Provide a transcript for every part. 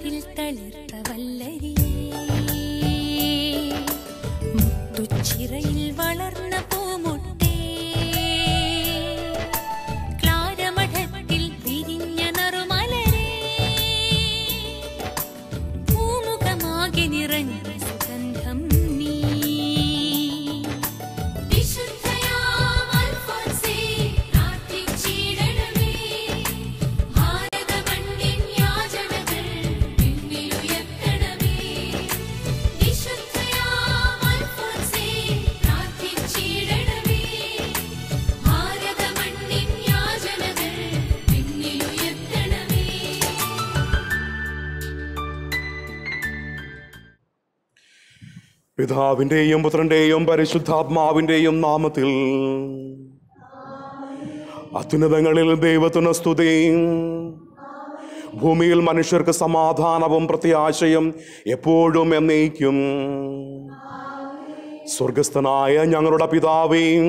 കാറ്റിൽ തളിർത്ത വല്ലരിയേ മുത്തുച്ചിറയിൽ വളർന്ന പൂമൊട്ടേ ക്ലാരമഠത്തിൽ വിരിഞ്ഞ നറുമലരേ പൂമുഖമാകെ നിറഞ്ഞ സുഗന്ധം നീ വിശുദ്ധയാം അൽഫോൻസേ പ്രാർത്ഥിച്ചിടണമേ ഭാരതമണ്ണിൻ യാചനകൾ പിന്നിലുയർത്തണമേ വിശുദ്ധയാം അൽഫോൻസേ പ്രാർത്ഥിച്ചിടണമേ ഭാരതമണ്ണിൻ യാചനകൾ പിന്നിലുയർത്തണമേ പിതാവിന്റെയും പുത്രന്റെയും പരിശുദ്ധാത്മാവിന്റെയും നാമത്തിൽ അത്യുന്നതങ്ങളിൽ ദൈവത്തിന് സ്തുതിയും ഭൂമിയിൽ മനുഷ്യർക്ക് സമാധാനവും പ്രത്യാശയും എപ്പോഴും എന്നേക്കും സ്വർഗസ്ഥനായ ഞങ്ങളുടെ പിതാവേയും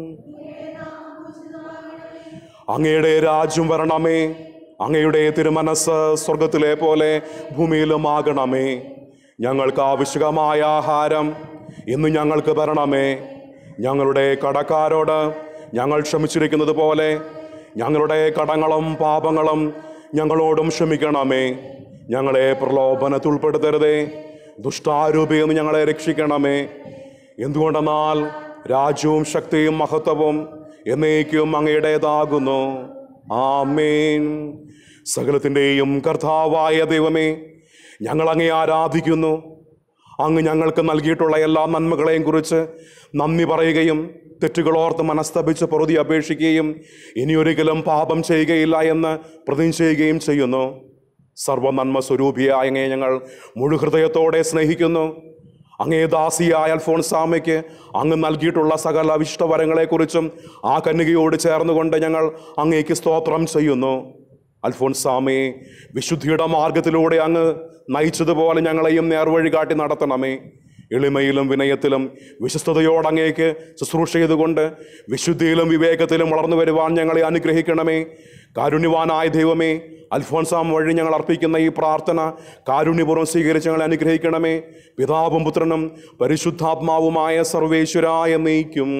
അങ്ങയുടെ രാജ്യം വരണമേ അങ്ങയുടെ തിരുമനസ് സ്വർഗത്തിലെ പോലെ ഭൂമിയിലും ആകണമേ ഞങ്ങൾക്ക് ആവശ്യകമായ ആഹാരം ഇന്ന് ഞങ്ങൾക്ക് തരണമേ ഞങ്ങളുടെ കടക്കാരോട് ഞങ്ങൾ ക്ഷമിച്ചിരിക്കുന്നത് പോലെ ഞങ്ങളുടെ കടങ്ങളും പാപങ്ങളും ഞങ്ങളോടും ക്ഷമിക്കണമേ ഞങ്ങളെ പ്രലോഭനത്തിൽ ഉൾപ്പെടുത്തരുതേ ദുഷ്ടാരൂപിയിൽ നിന്ന് ഞങ്ങളെ രക്ഷിക്കണമേ എന്തുകൊണ്ടെന്നാൽ രാജ്യവും ശക്തിയും മഹത്വവും എന്നേക്കും അങ്ങയുടേതാകുന്നു ആമേൻ സകലത്തിൻ്റെയും കർത്താവായ ദൈവമേ ഞങ്ങൾ അങ്ങേ ആരാധിക്കുന്നു അങ്ങ് ഞങ്ങൾക്ക് നൽകിയിട്ടുള്ള എല്ലാ നന്മകളെയും കുറിച്ച് നന്ദി പറയുകയും തെറ്റുകളോർത്ത് മനസ്തപിച്ച് പൊറുതി അപേക്ഷിക്കുകയും ഇനിയൊരിക്കലും പാപം ചെയ്യുകയില്ല എന്ന് പ്രതിജ്ഞ ചെയ്യുകയും ചെയ്യുന്നു സർവനന്മ സ്വരൂപിയായ അങ്ങയെ ഞങ്ങൾ മുഴുഹൃദയത്തോടെ സ്നേഹിക്കുന്നു അങ്ങേ ദാസിയായ അൽഫോൺസാമയ്ക്ക് അങ്ങ് നൽകിയിട്ടുള്ള സകല അവിഷ്ടവരങ്ങളെക്കുറിച്ചും ആ കന്യകയോട് ചേർന്നുകൊണ്ട് ഞങ്ങൾ അങ്ങേക്ക് സ്തോത്രം ചെയ്യുന്നു അൽഫോൺസാമയെ വിശുദ്ധിയുടെ മാർഗത്തിലൂടെ അങ്ങ് നയിച്ചതുപോലെ ഞങ്ങളെയും നേർവഴി കാട്ടി നടത്തണമേ എളിമയിലും വിനയത്തിലും വിശ്വസ്തയോട് അങ്ങേക്ക് ശുശ്രൂഷ ചെയ്തുകൊണ്ട് വിശുദ്ധിയിലും വിവേകത്തിലും വളർന്നു വരുവാൻ ഞങ്ങളെ അനുഗ്രഹിക്കണമേ കാരുണ്യവാനായ ദൈവമേ അൽഫോൻസാം വഴി ഞങ്ങൾ അർപ്പിക്കുന്ന ഈ പ്രാർത്ഥന കാരുണ്യപൂർവ്വം സ്വീകരിച്ച് ഞങ്ങളെ അനുഗ്രഹിക്കണമേ പിതാവും പുത്രനും പരിശുദ്ധാത്മാവുമായ സർവേശ്വരായ നീക്കും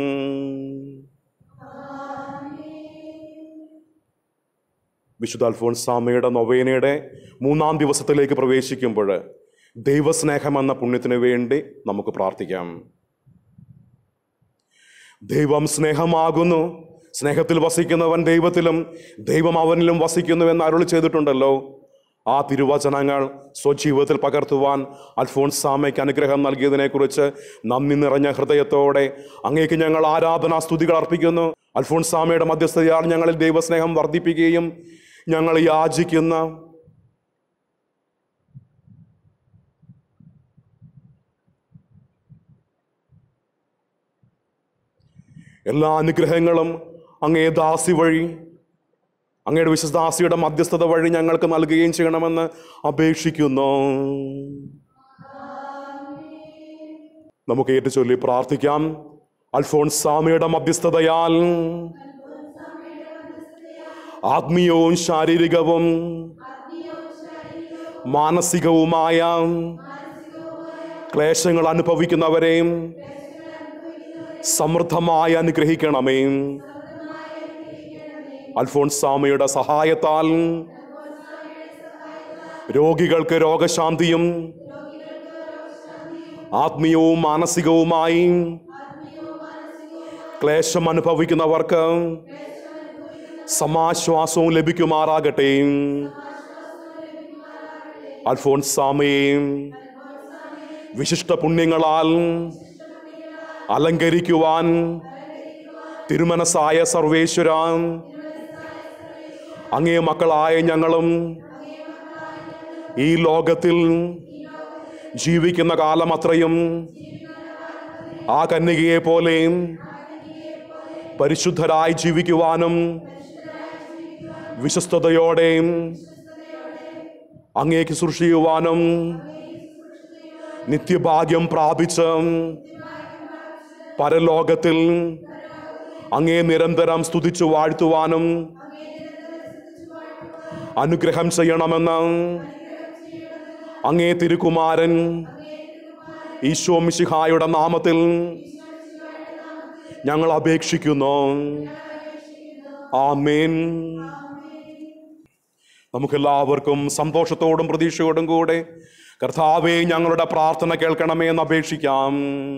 വിശുദ്ധ അൽഫോൻസാമയുടെ നൊവേനയുടെ മൂന്നാം ദിവസത്തിലേക്ക് പ്രവേശിക്കുമ്പോൾ ദൈവസ്നേഹം എന്ന പുണ്യത്തിന് വേണ്ടി നമുക്ക് പ്രാർത്ഥിക്കാം ദൈവം സ്നേഹമാകുന്നു സ്നേഹത്തിൽ വസിക്കുന്നവൻ ദൈവത്തിലും ദൈവം അവനിലും വസിക്കുന്നു എന്ന് അരുളി ചെയ്തിട്ടുണ്ടല്ലോ ആ തിരുവചനങ്ങൾ സ്വജീവിതത്തിൽ പകർത്തുവാൻ അൽഫോൺസാമയ്ക്ക് അനുഗ്രഹം നൽകിയതിനെക്കുറിച്ച് നന്ദി നിറഞ്ഞ ഹൃദയത്തോടെ അങ്ങേക്ക് ഞങ്ങൾ ആരാധനാ സ്തുതികൾ അർപ്പിക്കുന്നു അൽഫോൺസാമയുടെ മധ്യസ്ഥതയാൽ ഞങ്ങളിൽ ദൈവസ്നേഹം വർദ്ധിപ്പിക്കുകയും ഞങ്ങൾ യാചിക്കുന്ന എല്ലാ അനുഗ്രഹങ്ങളും അങ്ങേ ദാസി വഴി അങ്ങയുടെ വിശ്വദാസിയുടെ മധ്യസ്ഥത വഴി ഞങ്ങൾക്ക് നൽകുകയും ചെയ്യണമെന്ന് അപേക്ഷിക്കുന്നു നമുക്ക് ഏറ്റു ചൊല്ലി പ്രാർത്ഥിക്കാം അൽഫോൺസാമയുടെ മധ്യസ്ഥതയാൽ ആത്മീയവും ശാരീരികവും മാനസികവുമായ ക്ലേശങ്ങൾ അനുഭവിക്കുന്നവരെയും സമൃദ്ധമായി അനുഗ്രഹിക്കണമേ അൽഫോൺസാമയുടെ സഹായത്താൽ രോഗികൾക്ക് രോഗശാന്തിയും ആത്മീയവും മാനസികവുമായി ക്ലേശം അനുഭവിക്കുന്നവർക്ക് സമാശ്വാസവും ലഭിക്കുമാറാകട്ടെ അൽഫോൺസാമയെ വിശിഷ്ട പുണ്യങ്ങളാൽ അലങ്കരിക്കുവാൻ തിരുമനസായ സർവേശ്വര അങ്ങേ മക്കളായ ഞങ്ങളും ഈ ലോകത്തിൽ ജീവിക്കുന്ന കാലം അത്രയും ആ കന്യകയെ പോലെ പരിശുദ്ധരായി ജീവിക്കുവാനും വിശ്വസ്തയോടെ അങ്ങേക്ക് സൃഷ്ടിക്കുവാനും നിത്യഭാഗ്യം പ്രാപിച്ച് പരലോകത്തിൽ അങ്ങേ നിരന്തരം സ്തുതിച്ചു വാഴ്ത്തുവാനും അനുഗ്രഹം ചെയ്യണമെന്ന് അങ്ങേ തിരുകുമാരൻ ഈശോ മിശിഹായുടെ നാമത്തിൽ ഞങ്ങൾ അപേക്ഷിക്കുന്നു ആമേൻ നമുക്കെല്ലാവർക്കും സന്തോഷത്തോടും പ്രതീക്ഷയോടും കൂടെ കർത്താവെ ഞങ്ങളുടെ പ്രാർത്ഥന കേൾക്കണമേ എന്ന് അപേക്ഷിക്കാം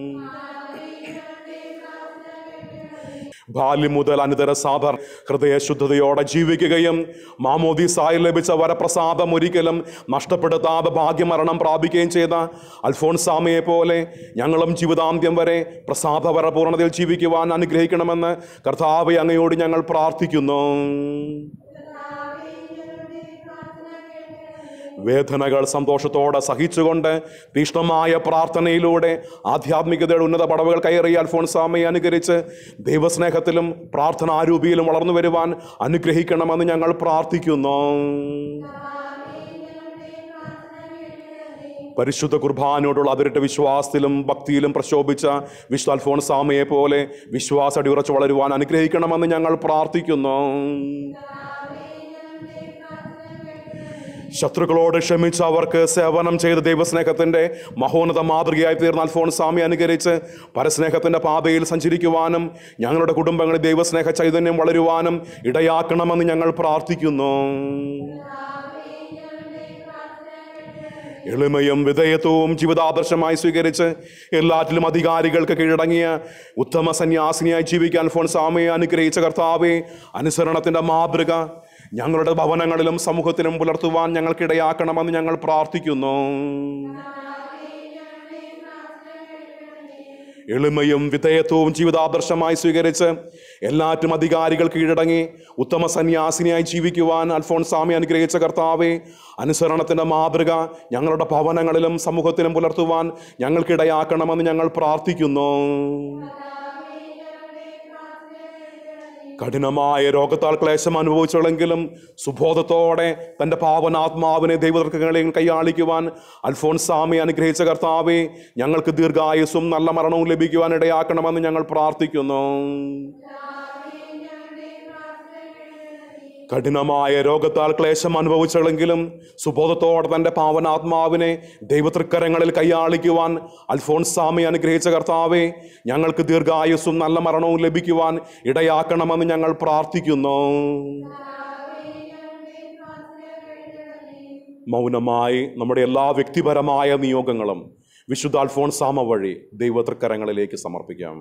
ബാല്യം മുതൽ അനിതര സാധർ ഹൃദയശുദ്ധതയോടെ ജീവിക്കുകയും മാമോദിസായി ലഭിച്ച വരപ്രസാദം ഒരിക്കലും നഷ്ടപ്പെടുത്താതെ ഭാഗ്യമരണം പ്രാപിക്കുകയും ചെയ്ത അൽഫോൺസാമയെ പോലെ ഞങ്ങളും ജീവിതാന്ത്യം വരെ പ്രസാദവര പൂർണ്ണതയിൽ ജീവിക്കുവാൻ അനുഗ്രഹിക്കണമെന്ന് കർത്താവെ അങ്ങയോട് ഞങ്ങൾ പ്രാർത്ഥിക്കുന്നു വേദനകൾ സന്തോഷത്തോടെ സഹിച്ചുകൊണ്ട് തീഷ്ണമായ പ്രാർത്ഥനയിലൂടെ ആധ്യാത്മികതയുടെ ഉന്നത പടവുകൾ കയറിയ അൽഫോൺസാമയെ അനുകരിച്ച് ദൈവസ്നേഹത്തിലും പ്രാർത്ഥനാരൂപിയിലും വളർന്നു വരുവാൻ അനുഗ്രഹിക്കണമെന്ന് ഞങ്ങൾ പ്രാർത്ഥിക്കുന്നു പരിശുദ്ധ കുർബാനോടുള്ള അതിരിട്ട വിശ്വാസത്തിലും ഭക്തിയിലും പ്രശോഭിച്ച വിശുദ്ധ അൽഫോൺസാമയെ പോലെ വിശ്വാസ അടിയുറച്ച് വളരുവാൻ അനുഗ്രഹിക്കണമെന്ന് ഞങ്ങൾ പ്രാർത്ഥിക്കുന്നു ശത്രുക്കളോട് ക്ഷമിച്ച് അവർക്ക് സേവനം ചെയ്ത ദൈവസ്നേഹത്തിന്റെ മഹോന്നത മാതൃകയായി തീർന്ന അൽഫോൺസാമി അനുകരിച്ച് പരസ്നേഹത്തിന്റെ പാതയിൽ സഞ്ചരിക്കുവാനും ഞങ്ങളുടെ കുടുംബങ്ങളിൽ ദൈവസ്നേഹ ചൈതന്യം വളരുവാനും ഇടയാക്കണമെന്ന് ഞങ്ങൾ പ്രാർത്ഥിക്കുന്നു എളിമയും വിധേയത്വവും ജീവിതാദർശമായി സ്വീകരിച്ച് എല്ലാറ്റിലും അധികാരികൾക്ക് കീഴടങ്ങിയ ഉത്തമ സന്യാസിനിയായി ജീവിക്കാൻ ഫോൺസാമയെ അനുഗ്രഹിച്ച കർത്താവെ അനുസരണത്തിന്റെ മാതൃക ഞങ്ങളുടെ ഭവനങ്ങളിലും സമൂഹത്തിലും പുലർത്തുവാൻ ഞങ്ങൾക്കിടയാക്കണമെന്ന് ഞങ്ങൾ പ്രാർത്ഥിക്കുന്നു എളിമയും വിധേയത്വവും ജീവിതാദർശമായി സ്വീകരിച്ച് എല്ലാറ്റും അധികാരികൾ കീഴടങ്ങി ഉത്തമ സന്യാസിനിയായി ജീവിക്കുവാൻ അൽഫോൺസാമി അനുഗ്രഹിച്ച കർത്താവെ അനുസരണത്തിന്റെ മാതൃക ഞങ്ങളുടെ ഭവനങ്ങളിലും സമൂഹത്തിലും പുലർത്തുവാൻ ഞങ്ങൾക്കിടയാക്കണമെന്ന് ഞങ്ങൾ പ്രാർത്ഥിക്കുന്നു കഠിനമായ രോഗത്താൽ ക്ലേശം അനുഭവിച്ചുള്ളെങ്കിലും സുബോധത്തോടെ തൻ്റെ പാവനാത്മാവിനെ ദൈവതർക്കങ്ങളെയും കൈയാളിക്കുവാൻ അൽഫോൺസാമി അനുഗ്രഹിച്ച കർത്താവെ ഞങ്ങൾക്ക് ദീർഘായുസ്സും നല്ല മരണവും ലഭിക്കുവാൻ ഇടയാക്കണമെന്ന് ഞങ്ങൾ പ്രാർത്ഥിക്കുന്നു കഠിനമായ രോഗത്താൽ ക്ലേശം അനുഭവിച്ചെങ്കിലും സുബോധത്തോടെ തൻ്റെ പാവനാത്മാവിനെ ദൈവതൃക്കരങ്ങളിൽ കൈയാളിക്കുവാൻ അൽഫോൺസാമി അനുഗ്രഹിച്ച കർത്താവെ ഞങ്ങൾക്ക് ദീർഘായുസ്സും നല്ല മരണവും ലഭിക്കുവാൻ ഇടയാക്കണമെന്ന് ഞങ്ങൾ പ്രാർത്ഥിക്കുന്നു മൗനമായി നമ്മുടെ എല്ലാ വ്യക്തിപരമായ നിയോഗങ്ങളും വിശുദ്ധ അൽഫോൺസാമ വഴി ദൈവതൃക്കരങ്ങളിലേക്ക് സമർപ്പിക്കാം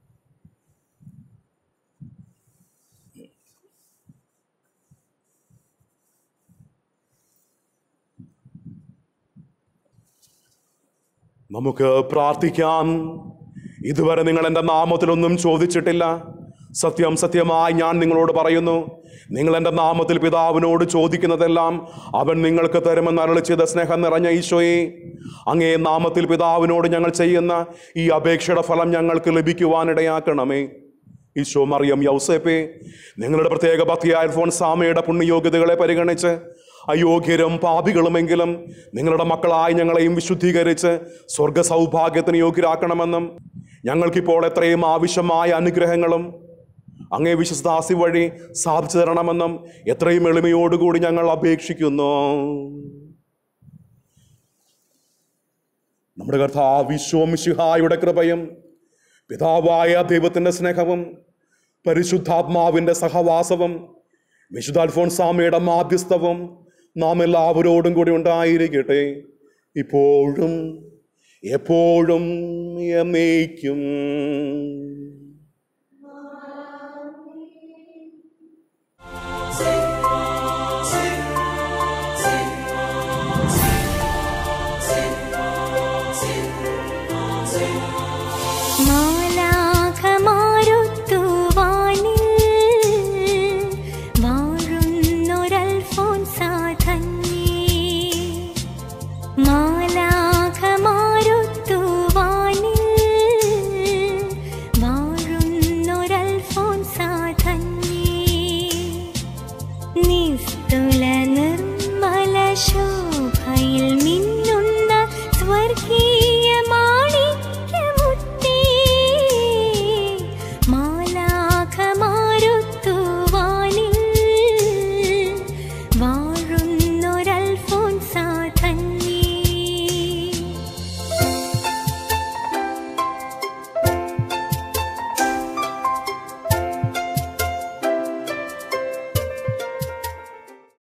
നമുക്ക് പ്രാർത്ഥിക്കാം ഇതുവരെ നിങ്ങൾ എൻ്റെ നാമത്തിലൊന്നും ചോദിച്ചിട്ടില്ല സത്യം സത്യമായി ഞാൻ നിങ്ങളോട് പറയുന്നു നിങ്ങൾ എൻ്റെ നാമത്തിൽ പിതാവിനോട് ചോദിക്കുന്നതെല്ലാം അവൻ നിങ്ങൾക്ക് തരുമെന്ന് അരളി ചെയ്ത സ്നേഹം നിറഞ്ഞ ഈശോയെ അങ്ങേ നാമത്തിൽ പിതാവിനോട് ഞങ്ങൾ ചെയ്യുന്ന ഈ അപേക്ഷയുടെ ഫലം ഞങ്ങൾക്ക് ലഭിക്കുവാനിടയാക്കണമേ ഈശോ മറിയം യൗസേപ്പെ നിങ്ങളുടെ പ്രത്യേക ഭക്തിയായ ഫോൺ സാമയുടെ പുണ്യയോഗ്യതകളെ പരിഗണിച്ച് അയോഗ്യരും പാപികളുമെങ്കിലും നിങ്ങളുടെ മക്കളായി ഞങ്ങളെയും വിശുദ്ധീകരിച്ച് സ്വർഗ സൗഭാഗ്യത്തിന് യോഗ്യരാക്കണമെന്നും ഞങ്ങൾക്കിപ്പോൾ എത്രയും ആവശ്യമായ അനുഗ്രഹങ്ങളും അങ്ങേ വിശ്വസ്താസി വഴി സാധിച്ചു തരണമെന്നും എത്രയും എളിമയോടുകൂടി ഞങ്ങൾ അപേക്ഷിക്കുന്നു നമ്മുടെ കർത്താവ് വിശ്വമിശിഹായുടെ കൃപയും പിതാവായ ദൈവത്തിൻ്റെ സ്നേഹവും പരിശുദ്ധാത്മാവിൻ്റെ സഹവാസവും വിശുദ്ധ അൽഫോൺസാമയുടെ മാധ്യസ്ഥവും നാം എല്ലാവരോടും കൂടി ഉണ്ടായിരിക്കട്ടെ ഇപ്പോഴും എപ്പോഴും എന്നേക്കും മാലാഖമാരുത്തുവാനിൽ വാഴുന്നൊരൽഫോൻസാ ധന്യേ. മാ